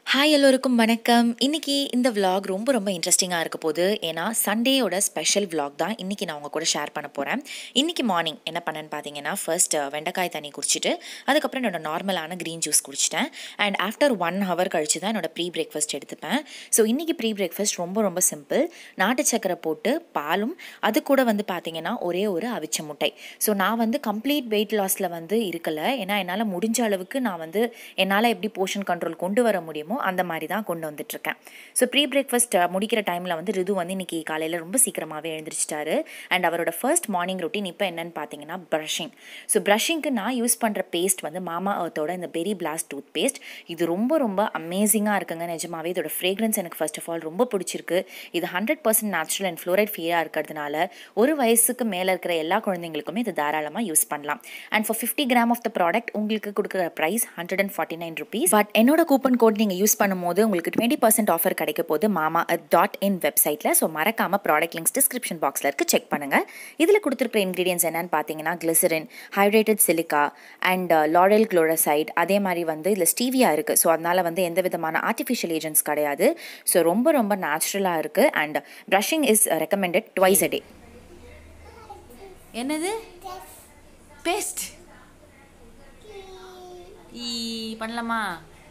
hi எல்லோருக்கும் வணக்கம் இன்னைக்கு இந்த vlog ரொம்ப ரொம்ப இன்ட்ரெஸ்டிங்காக இருக்க போகுது ஏன்னா சண்டேயோட ஸ்பெஷல் vlog தான் இன்னைக்கு நான் உங்க கூட ஷேர் பண்ண போகிறேன் இன்னைக்கு மார்னிங் என்ன பண்ணேன்னு பார்த்தீங்கன்னா ஃபர்ஸ்ட் வெண்டைக்காய் தண்ணி குடிச்சிட்டு அதுக்கப்புறம் என்னோட நார்மலான க்ரீன் ஜூஸ் குடிச்சிட்டேன் அண்ட் ஆஃப்டர் ஒன் ஹவர் கழிச்சு தான் என்னோட ப்ரீ பிரேக்ஃபாஸ்ட் எடுத்துப்பேன் ஸோ இன்னைக்கு ப்ரீ பிரேக்ஃபாஸ்ட் ரொம்ப ரொம்ப சிம்பிள் நாட்டு சக்கரை போட்டு பாலும் அது கூட வந்து பார்த்தீங்கன்னா ஒரே ஒரு அவிச்ச முட்டை ஸோ நான் வந்து கம்ப்ளீட் வெயிட் லாஸில் வந்து இருக்கல ஏன்னா என்னால் முடிஞ்ச அளவுக்கு நான் வந்து என்னால் எப்படி போர்ஷன் கண்ட்ரோல் கொண்டு வர முடியுமோ அந்த மாதிரி தான் கொண்டு வந்துட்டுருக்கேன் ஸோ ப்ரீ பிரேக்ஃபாஸ்ட் முடிக்கிற டைமில் வந்து ரிது வந்து இன்னைக்கு காலையில் ரொம்ப சீக்கிரமாகவே எழுந்திரிச்சிட்டாரு அண்ட் அவரோட ஃபர்ஸ்ட் மார்னிங் ரொட்டீன் இப்போ என்னன்னு பார்த்தீங்கன்னா ப்ரஷிங் ஸோ ப்ரஷிங்க்கு நான் யூஸ் பண்ணுற பேஸ்ட் வந்து மாமா அர்த்தோட இந்த பெரி பிளாஸ்ட் டூத் பேஸ்ட் இது ரொம்ப ரொம்ப அமேசிங்காக இருக்குங்க நிஜமாவே இதோட ஃப்ரேக்ரன்ஸ் எனக்கு ஃபர்ஸ்ட் ஆஃப் ஆல் ரொம்ப பிடிச்சிருக்கு இது hundred percent natural and fluoride ஃப்ரீயாக இருக்கிறதுனால ஒரு வயசுக்கு மேலே இருக்கிற எல்லா குழந்தைங்களுக்குமே இது தாராளமாக யூஸ் பண்ணலாம் and for fifty gram of the product உங்களுக்கு கொடுக்குற price hundred and forty nine rupees but என்னோட கூப்பன் கோட் நீங்கள் யூஸ் பண்ணும்போது உங்களுக்கு டுவெண்ட்டி பர்சன்ட் ஆஃபர் கிடைக்க போது மாமா டாட் இன் வெப்சைட்டில் ஸோ மறக்காமல் ப்ராடக்ட் லிங்க்ஸ் டிஸ்கிரிப்ஷன் பாக்ஸில் இருக்கு செக் பண்ணுங்கள் இதில் கொடுத்துருக்க இன்க்ரீடியன்ஸ் என்னன்னு பார்த்தீங்கன்னா glycerin hydrated silica and lauryl glucoside அதே மாதிரி வந்து இதில் ஸ்டீவியா இருக்குது ஸோ அதனால் வந்து எந்த விதமான ஆர்டிஃபிஷியல் ஏஜென்ட்ஸ் கிடையாது ஸோ ரொம்ப ரொம்ப நேச்சுரலாக இருக்குது and brushing is recommended twice a day என்னது பேஸ்ட் ஈ பண்ணலாமா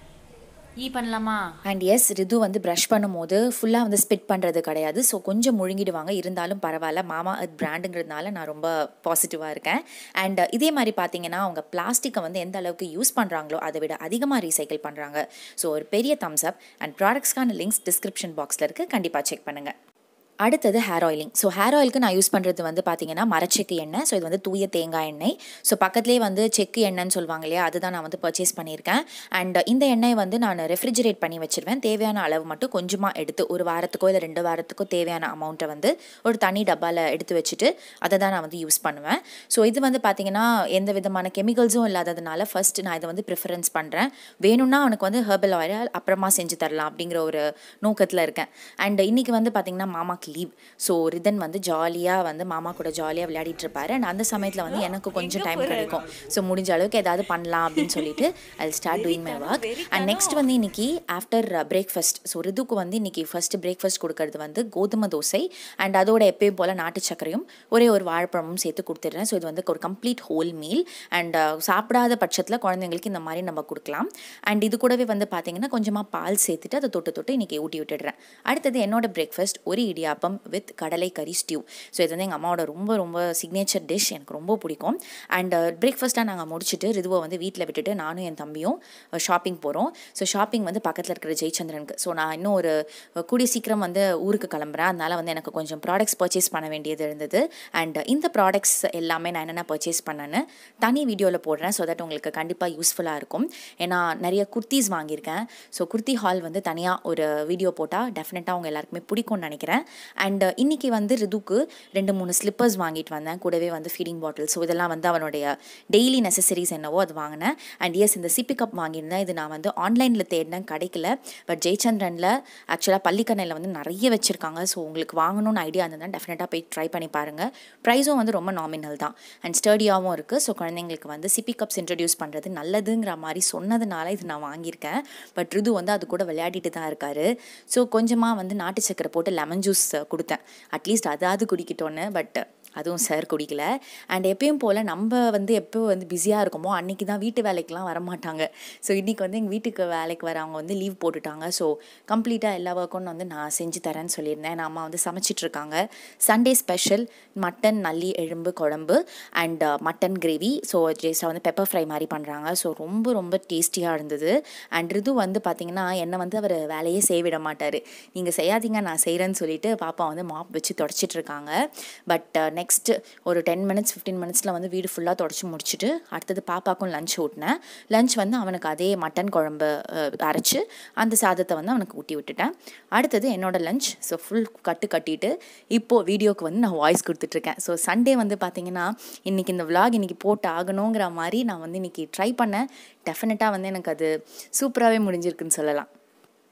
ஈ பண்ணலாமா அண்ட் எஸ் ரிது வந்து ப்ரஷ் பண்ணும்போது ஃபுல்லாக வந்து ஸ்பிட் பண்ணுறது கிடையாது ஸோ கொஞ்சம் முழுங்கிடுவாங்க இருந்தாலும் பரவாயில்ல மாமா அது பிராண்டுங்கிறதுனால நான் ரொம்ப பாசிட்டிவாக இருக்கேன் அண்ட் இதே மாதிரி பார்த்தீங்கன்னா அவங்க பிளாஸ்டிக்கை வந்து எந்த அளவுக்கு யூஸ் பண்ணுறாங்களோ அதை விட அதிகமாக ரீசைக்கிள் பண்ணுறாங்க ஸோ ஒரு பெரிய தம்ஸ் அப் அண்ட் ப்ராடக்ட்ஸ்க்கான லிங்க்ஸ் டிஸ்கிரிப்ஷன் பாக்ஸில் இருக்குது கண்டிப்பாக செக் பண்ணுங்கள் அடுத்தது ஹேர் ஆயிலிங் ஸோ ஹேர் ஆயிலுக்கு நான் யூஸ் பண்ணுறது வந்து பார்த்தீங்கன்னா மரச்செக்கு எண்ணெய் ஸோ இது வந்து தூய தேங்காய் எண்ணெய் ஸோ பக்கத்துலேயே வந்து செக்கு எண்ணெய்னு சொல்லுவாங்க இல்லையா அதுதான் நான் வந்து பர்ச்சேஸ் பண்ணியிருக்கேன் அண்ட் இந்த எண்ணெய் வந்து நான் ரெஃப்ரிஜரேட் பண்ணி வச்சிருவேன் தேவையான அளவு மட்டும் கொஞ்சமாக எடுத்து ஒரு வாரத்துக்கோ இல்லை ரெண்டு வாரத்துக்கோ தேவையான அமௌண்ட்டை வந்து ஒரு தனி டப்பாவில் எடுத்து வச்சுட்டு அதை தான் நான் வந்து யூஸ் பண்ணுவேன் ஸோ இது வந்து பார்த்தீங்கன்னா எந்த விதமான கெமிக்கல்ஸும் இல்லாததுனால ஃபர்ஸ்ட் நான் இதை வந்து ப்ரிஃபரன்ஸ் பண்ணுறேன் வேணும்னா அவனுக்கு வந்து ஹெர்பல் ஆயில் அப்புறமா செஞ்சு தரலாம் அப்படிங்கிற ஒரு நோக்கத்தில் இருக்கேன் அண்ட் இன்னைக்கு வந்து பார்த்தீங்கன்னா மாமாக்கு லீவ் ஸோ ரிதன் வந்து ஜாலியாக வந்து மாமா கூட ஜாலியாக விளையாடிட்டு இருப்பாரு அண்ட் அந்த சமயத்தில் வந்து எனக்கு கொஞ்சம் டைம் கிடைக்கும் ஸோ முடிஞ்ச அளவுக்கு ஏதாவது பண்ணலாம் அப்படின்னு சொல்லிட்டு I start doing my work and next வந்து இன்னைக்கு ஆஃப்டர் பிரேக்ஃபாஸ்ட் ஸோ ரிதுக்கு வந்து இன்னைக்கு ஃபர்ஸ்ட் பிரேக்ஃபாஸ்ட் கொடுக்கறது வந்து கோதுமை தோசை அண்ட் அதோட எப்பயும் போல் நாட்டு சர்க்கரையும் ஒரே ஒரு வாழைப்பழமும் சேர்த்து கொடுத்துட்றேன் ஸோ இது வந்து ஒரு கம்ப்ளீட் ஹோல் மீல் அண்ட் சாப்பிடாத பட்சத்தில் குழந்தைங்களுக்கு இந்த மாதிரி நம்ம கொடுக்கலாம் அண்ட் இது கூடவே வந்து பார்த்தீங்கன்னா கொஞ்சமாக பால் சேர்த்துட்டு அதை தொட்டு தொட்டு இன்னைக்கு ஊட்டி விட்டுடுறேன் அடுத்தது என்னோட பிரேக்ஃபாஸ்ட் ஒரு இடியாப்பம் வித் கடலை கறி ஸ்டியூ ஸோ இது வந்து எங்கள் அம்மாவோட ரொம்ப ரொம்ப சிக்னேச்சர் டிஷ் எனக்கு ரொம்ப பிடிக்கும் அண்ட் பிரேக்ஃபாஸ்ட்டாக நாங்கள் முடிச்சுட்டு ரிதுவை வந்து வீட்டில் விட்டுட்டு நானும் என் தம்பியும் ஷாப்பிங் போகிறோம் ஸோ ஷாப்பிங் வந்து பக்கத்தில் இருக்கிற ஜெயச்சந்திரனுக்கு ஸோ நான் இன்னும் ஒரு கூடிய சீக்கிரம் வந்து ஊருக்கு கிளம்புறேன் அதனால் வந்து எனக்கு கொஞ்சம் ப்ராடக்ட்ஸ் பர்ச்சேஸ் பண்ண வேண்டியது இருந்தது அண்ட் இந்த ப்ராடக்ட்ஸ் எல்லாமே நான் என்னென்ன பர்ச்சேஸ் பண்ணேன்னு தனி வீடியோவில் போடுறேன் ஸோ தட் உங்களுக்கு கண்டிப்பாக யூஸ்ஃபுல்லாக இருக்கும் ஏன்னா நிறைய குர்த்திஸ் வாங்கியிருக்கேன் ஸோ குர்த்தி ஹால் வந்து தனியாக ஒரு வீடியோ போட்டால் டெஃபினட்டாக அவங்க எல்லாருக்குமே பிடிக்கும்னு நினைக்கிறேன் அண்ட் இன்னைக்கு வந்து ரிதுக்கு ரெண்டு மூணு ஸ்லிப்பர்ஸ் வாங்கிட்டு வந்தேன் கூடவே வந்து ஃபீடிங் பாட்டில் ஸோ இதெல்லாம் வந்து அவனுடைய டெய்லி நெசசரிஸ் என்னவோ அது வாங்கினேன் அண்ட் எஸ் இந்த சிப்பி கப் வாங்கியிருந்தேன் இது நான் வந்து ஆன்லைனில் தேடினேன் கிடைக்கல பட் ஜெயச்சந்திரனில் ஆக்சுவலாக பள்ளிக்கண்ணையில் வந்து நிறைய வச்சுருக்காங்க ஸோ உங்களுக்கு வாங்கணும்னு ஐடியா இருந்ததுன்னா டெஃபினட்டாக போய் ட்ரை பண்ணி பாருங்கள் ப்ரைஸும் வந்து ரொம்ப நாமினல் தான் அண்ட் ஸ்டடியாகவும் இருக்குது ஸோ குழந்தைங்களுக்கு வந்து சிப்பி கப்ஸ் இன்ட்ரடியூஸ் பண்ணுறது நல்லதுங்கிற மாதிரி சொன்னதுனால இது நான் வாங்கியிருக்கேன் பட் ரிது வந்து அது கூட விளையாடிட்டு தான் இருக்காரு ஸோ கொஞ்சமாக வந்து நாட்டு சக்கரை போட்டு லெமன் ஜூஸ் கொடுத்தேன் அட்லீஸ்ட் அதாவது குடிக்கட்டோன்னு பட் அதுவும் சார் குடிக்கல அண்ட் எப்பயும் போல் நம்ம வந்து எப்போ வந்து பிஸியாக இருக்கோமோ அன்றைக்கி தான் வீட்டு வேலைக்கெலாம் வரமாட்டாங்க ஸோ இன்றைக்கி வந்து எங்கள் வீட்டுக்கு வேலைக்கு வரவங்க வந்து லீவ் போட்டுட்டாங்க ஸோ கம்ப்ளீட்டாக எல்லா ஒர்க்கும் வந்து நான் செஞ்சு தரேன்னு சொல்லியிருந்தேன் என் அம்மா வந்து சமைச்சிட்ருக்காங்க சண்டே ஸ்பெஷல் மட்டன் நல்லி எலும்பு குழம்பு அண்ட் மட்டன் கிரேவி ஸோ ஜேஸாக வந்து பெப்பர் ஃப்ரை மாதிரி பண்ணுறாங்க ஸோ ரொம்ப ரொம்ப டேஸ்டியாக இருந்தது அண்ட் ரிது வந்து பார்த்திங்கன்னா என்னை வந்து அவர் வேலையே செய்ய விட மாட்டார் நீங்கள் செய்யாதீங்க நான் செய்கிறேன்னு சொல்லிட்டு பாப்பா வந்து மாப் வச்சு தொடச்சிட்டு இருக்காங்க பட் நெக்ஸ்ட்டு ஒரு டென் மினிட்ஸ் ஃபிஃப்டீன் மினிட்ஸில் வந்து வீடு ஃபுல்லாக தொடச்சி முடிச்சுட்டு அடுத்தது பாப்பாக்கும் லஞ்ச் ஊட்டினேன் லஞ்ச் வந்து அவனுக்கு அதே மட்டன் குழம்பு அரைச்சி அந்த சாதத்தை வந்து அவனுக்கு ஊட்டி விட்டுட்டேன் அடுத்தது என்னோட லஞ்ச் ஸோ ஃபுல் கட்டு கட்டிட்டு இப்போது வீடியோக்கு வந்து நான் வாய்ஸ் கொடுத்துட்ருக்கேன் ஸோ சண்டே வந்து பார்த்திங்கன்னா இன்றைக்கி இந்த விலாக் இன்றைக்கி போட்டு ஆகணுங்கிற மாதிரி நான் வந்து இன்றைக்கி ட்ரை பண்ணேன் டெஃபினட்டாக வந்து எனக்கு அது சூப்பராகவே முடிஞ்சிருக்குன்னு சொல்லலாம்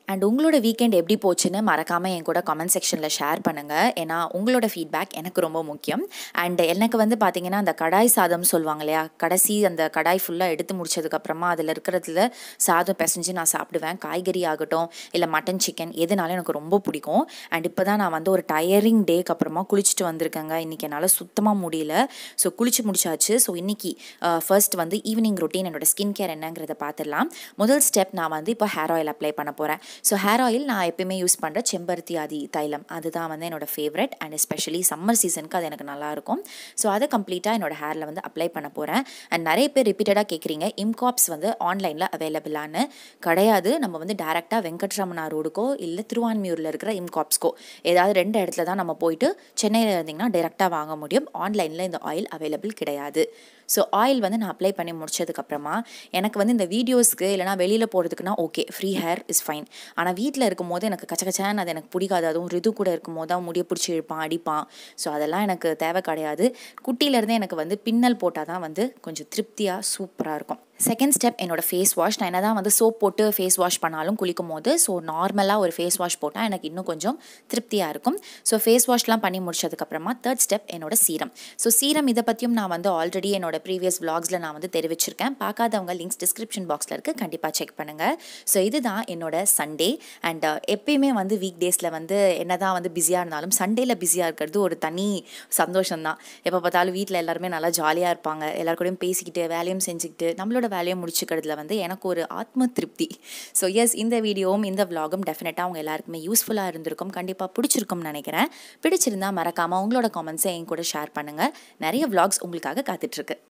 அண்ட் உங்களோட வீக்கெண்ட் எப்படி போச்சுன்னு மறக்காமல் என் கூட கமெண்ட் செக்ஷனில் ஷேர் பண்ணுங்கள் ஏன்னா உங்களோட ஃபீட்பேக் எனக்கு ரொம்ப முக்கியம் அண்ட் எனக்கு வந்து பார்த்தீங்கன்னா அந்த கடாய் சாதம் சொல்லுவாங்க இல்லையா கடைசி அந்த கடாய் ஃபுல்லாக எடுத்து முடிச்சதுக்கப்புறமா அதில் இருக்கிறதுல சாதம் பிசைஞ்சு நான் சாப்பிடுவேன் காய்கறி ஆகட்டும் இல்லை மட்டன் சிக்கன் எதுனாலும் எனக்கு ரொம்ப பிடிக்கும் அண்ட் இப்போ தான் நான் வந்து ஒரு டயரிங் டேக்கு அப்புறமா குளிச்சுட்டு வந்திருக்கேங்க இன்றைக்கி என்னால் சுத்தமாக முடியல ஸோ குளிச்சு முடிச்சாச்சு ஸோ இன்றைக்கி ஃபர்ஸ்ட் வந்து ஈவினிங் ரொட்டீன் என்னோட ஸ்கின் கேர் என்னங்கிறத பார்த்துடலாம் முதல் ஸ்டெப் நான் வந்து இப்போ ஹேர் ஆயில் அப்ளை பண்ண போகிறேன் ஸோ ஹேர் ஆயில் நான் எப்பயுமே யூஸ் பண்ணுற செம்பருத்தி ஆதி தைலம் அதுதான் வந்து என்னோட ஃபேவரட் அண்ட் எஸ்பெஷலி சம்மர் சீசனுக்கு அது எனக்கு நல்லாயிருக்கும் ஸோ அதை கம்ப்ளீட்டாக என்னோட ஹேரில் வந்து அப்ளை பண்ண போகிறேன் அண்ட் நிறைய பேர் ரிப்பீட்டடாக கேட்குறீங்க இம்காப்ஸ் வந்து ஆன்லைனில் அவைலபிளானு கிடையாது நம்ம வந்து டேரெக்டாக வெங்கட்ரமணா ரோடுக்கோ இல்லை திருவான்மியூரில் இருக்கிற இம்காப்ஸ்க்கோ ஏதாவது ரெண்டு இடத்துல தான் நம்ம போயிட்டு சென்னையில் இருந்தீங்கன்னா டேரெக்டாக வாங்க முடியும் ஆன்லைனில் இந்த ஆயில் அவைலபிள் கிடையாது ஸோ ஆயில் வந்து நான் அப்ளை பண்ணி முடிச்சதுக்கப்புறமா எனக்கு வந்து இந்த வீடியோஸ்க்கு இல்லைனா வெளியில் போகிறதுக்குனா okay free hair is fine ஆனால் வீட்டில் இருக்கும் போது எனக்கு கச்ச கச்சான்னு அது எனக்கு பிடிக்காது அதுவும் ரிது கூட இருக்கும் போது தான் முடிய பிடிச்சி இழுப்பான் அடிப்பான் ஸோ அதெல்லாம் எனக்கு தேவை கிடையாது குட்டியிலேருந்தே எனக்கு வந்து பின்னல் போட்டால் தான் வந்து கொஞ்சம் திருப்தியாக சூப்பராக இருக்கும் செகண்ட் ஸ்டெப் என்னோட ஃபேஸ் வாஷ் நான் என்ன தான் வந்து சோப் போட்டு ஃபேஸ் வாஷ் பண்ணாலும் குளிக்கும் போது ஸோ நார்மலாக ஒரு ஃபேஸ் வாஷ் போட்டால் எனக்கு இன்னும் கொஞ்சம் திருப்தியாக இருக்கும் ஸோ ஃபேஸ் வாஷ்லாம் பண்ணி முடிச்சதுக்கப்புறமா தேர்ட் ஸ்டெப் என்னோட சீரம் ஸோ சீரம் இதை பற்றியும் நான் வந்து ஆல்ரெடி என்னோட ப்ரீவியஸ் vlogsல நான் வந்து தெரிவிச்சிருக்கேன் பார்க்காதவங்க லிங்க்ஸ் டிஸ்கிரிப்ஷன் பாக்ஸில் இருக்குது கண்டிப்பாக செக் பண்ணுங்கள் ஸோ இதுதான் என்னோட சண்டே அண்ட் எப்பயுமே வந்து வீக் டேஸில் வந்து என்ன தான் வந்து பிஸியாக இருந்தாலும் சண்டேல பிஸியாக இருக்கிறது ஒரு தனி சந்தோஷம்தான் எப்போ பார்த்தாலும் வீட்டில் எல்லாருமே நல்லா ஜாலியாக இருப்பாங்க எல்லார் கூடயும் பேசிக்கிட்டு வேலையும் செஞ்சுக்கிட்டு நம்மளோட வேலையை முடிச்சுக்கிறதுல வந்து எனக்கு ஒரு ஆத்ம திருப்தி ஸோ எஸ் இந்த வீடியோவும் இந்த vlogகும் டெஃபினட்டாக அவங்க எல்லாருக்குமே யூஸ்ஃபுல்லாக இருந்திருக்கும் கண்டிப்பாக பிடிச்சிருக்கும்னு நினைக்கிறேன் பிடிச்சிருந்தா மறக்காமல் உங்களோட காமெண்ட்ஸை என் கூட ஷேர் பண்ணுங்கள் நிறைய vlogs உங்களுக்காக காத்துட்ருக்கு